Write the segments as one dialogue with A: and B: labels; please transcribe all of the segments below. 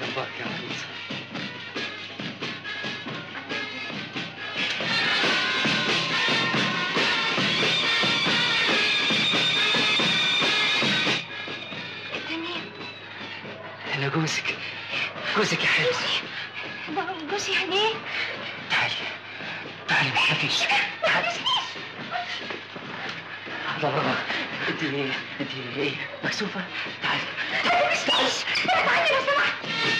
A: جنبك يا عروسه
B: انت مين؟
A: انا جوزك جوزك يا حبيبتي
B: بقى جوزي يعني ايه؟
A: تعالي تعالي ما تخافيش تعالي الله برافو انت انت ايه مكسوفه تعالي تعالي
B: تعالي لو سمحت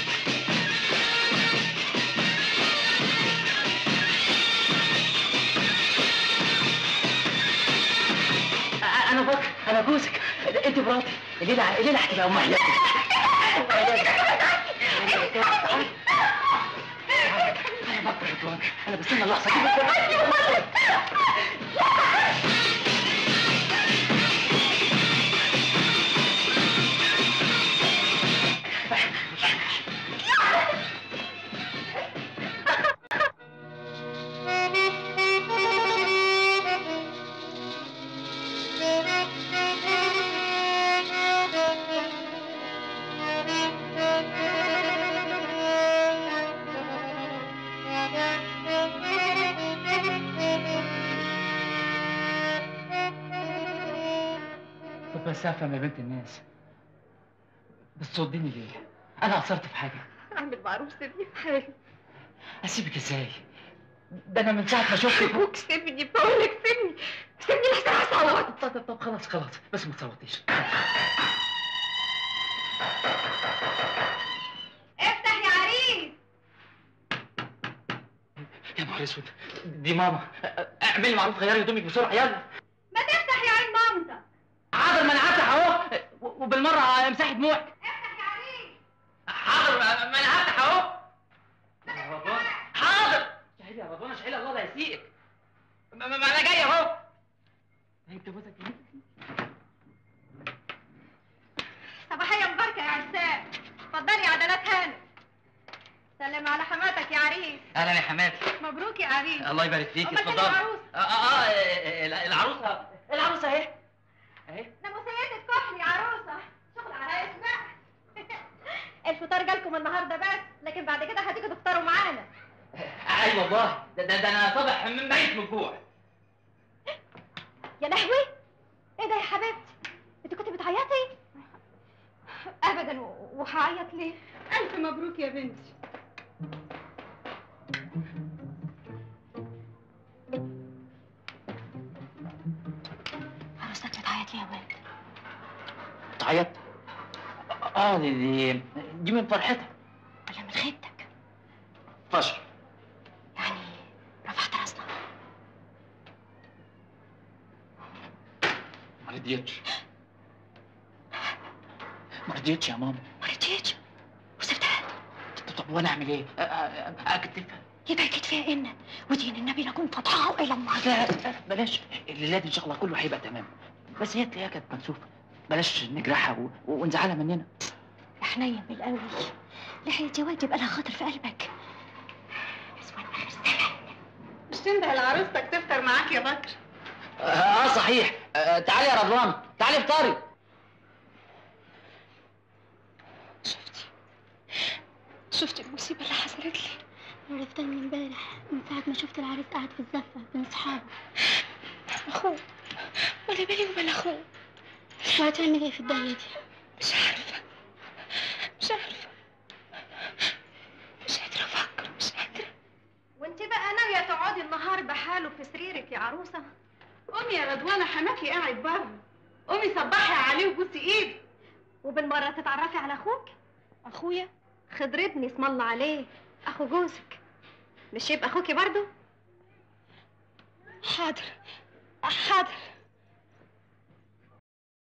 A: انا بكر انا جوزك انت مراتي الليله الليله هتبقى ام حياتي انا بكر رضوان انا بستنى اللحظه دي طب بس افهم يا بنت الناس بتصدني ليه؟ انا قصرت في حاجه
B: اعمل معروف سيبني في حالي
A: اسيبك ازاي؟ ده انا من ساعه ما شفتك
B: ابوك سيبني بقول لك سيبني سيبني لحسن هصوت
A: طب طب طب خلاص خلاص بس ما تصوتيش
B: افتح يا عريس
A: يا نهار اسود دي ماما اعملي معروف غيري هدومك بسرعه يلا
B: ما تفتح يا عين مامتك
A: حاضر ما انا هفتح اهو و- وبالمره امسحي دموعك
B: افتح يا عريس
A: حاضر ما ما انا هفتح اهو يا رضوان حاضر شهيد يا رضوان شهيد الله لا يسيئك ما, ما ما انا جاي اهو انت جوزك مين؟
B: صباحية مباركة يا عرسان اتفضلي يا عدلات هانم سلم على حماتك يا عريس
A: اهلا يا حماتي
B: مبروك يا عريس
A: الله يبارك فيك
B: أمال فين
A: اتفضل
B: العروسة؟
A: اه اه آه، العروسه العروسه اهي اهي
B: ناموسية كحلي يا عروسة شغل عرايس بقى الفطار جالكم النهارده بس لكن بعد كده هتيجوا تفطروا معانا
A: اي والله ده, ده, ده انا صبح من بعيد من الجوع
B: يا لهوي ايه ده يا حبيبتي انت كنت بتعيطي ابدا و- وهعيط ليه الف مبروك يا بنتي عروستك بتعيط ليه يا ولد
A: تعيط اه دي دي, دي من فرحتها
B: ولا من خيبتك
A: فشل
B: يعني رفعت راسنا
A: ما رضيتش ما رضيتش يا ماما
B: ما رضيتش وسبتها
A: طب- طب وانا اعمل ايه؟ أ- أ- أ- اكتفها
B: يبقى كده فيها ان ودين النبي لكم فتحه الى الله
A: لا لا، بلاش الليله دي ان شاء الله كله هيبقى تمام بس هي تلاقيها كانت مكسوفه بلاش نجرحها و... ونزعلها مننا
B: يا حنين بالقوي لحية واجب لها خاطر في قلبك اسود اخر الزمن مش تنده لعروستك تفطر معاك يا بكر
A: اه صحيح آه تعالي يا رضوان تعالي افطري
B: شفتي شفتي المصيبة اللي حصلت لي عرفتها من امبارح من ساعة ما شفت العريس قاعد في الزفة بين صحابه أخوه ولا بالي وبلا أخوه وهتعمل إيه في الدنيا دي؟ مش عارفة مش عارفة مش قادرة أفكر مش قادرة وانت بقى ناوية تقعدي النهار بحاله في سريرك يا عروسة؟ قومي يا رضوانة حماكي قاعد بره قومي صبحي عليه وبوسي ايده وبالمرة تتعرفي على أخوك أخويا خضر ابني اسم الله عليه أخو جوزك مش يبقى أخوكي برضو؟ حاضر حاضر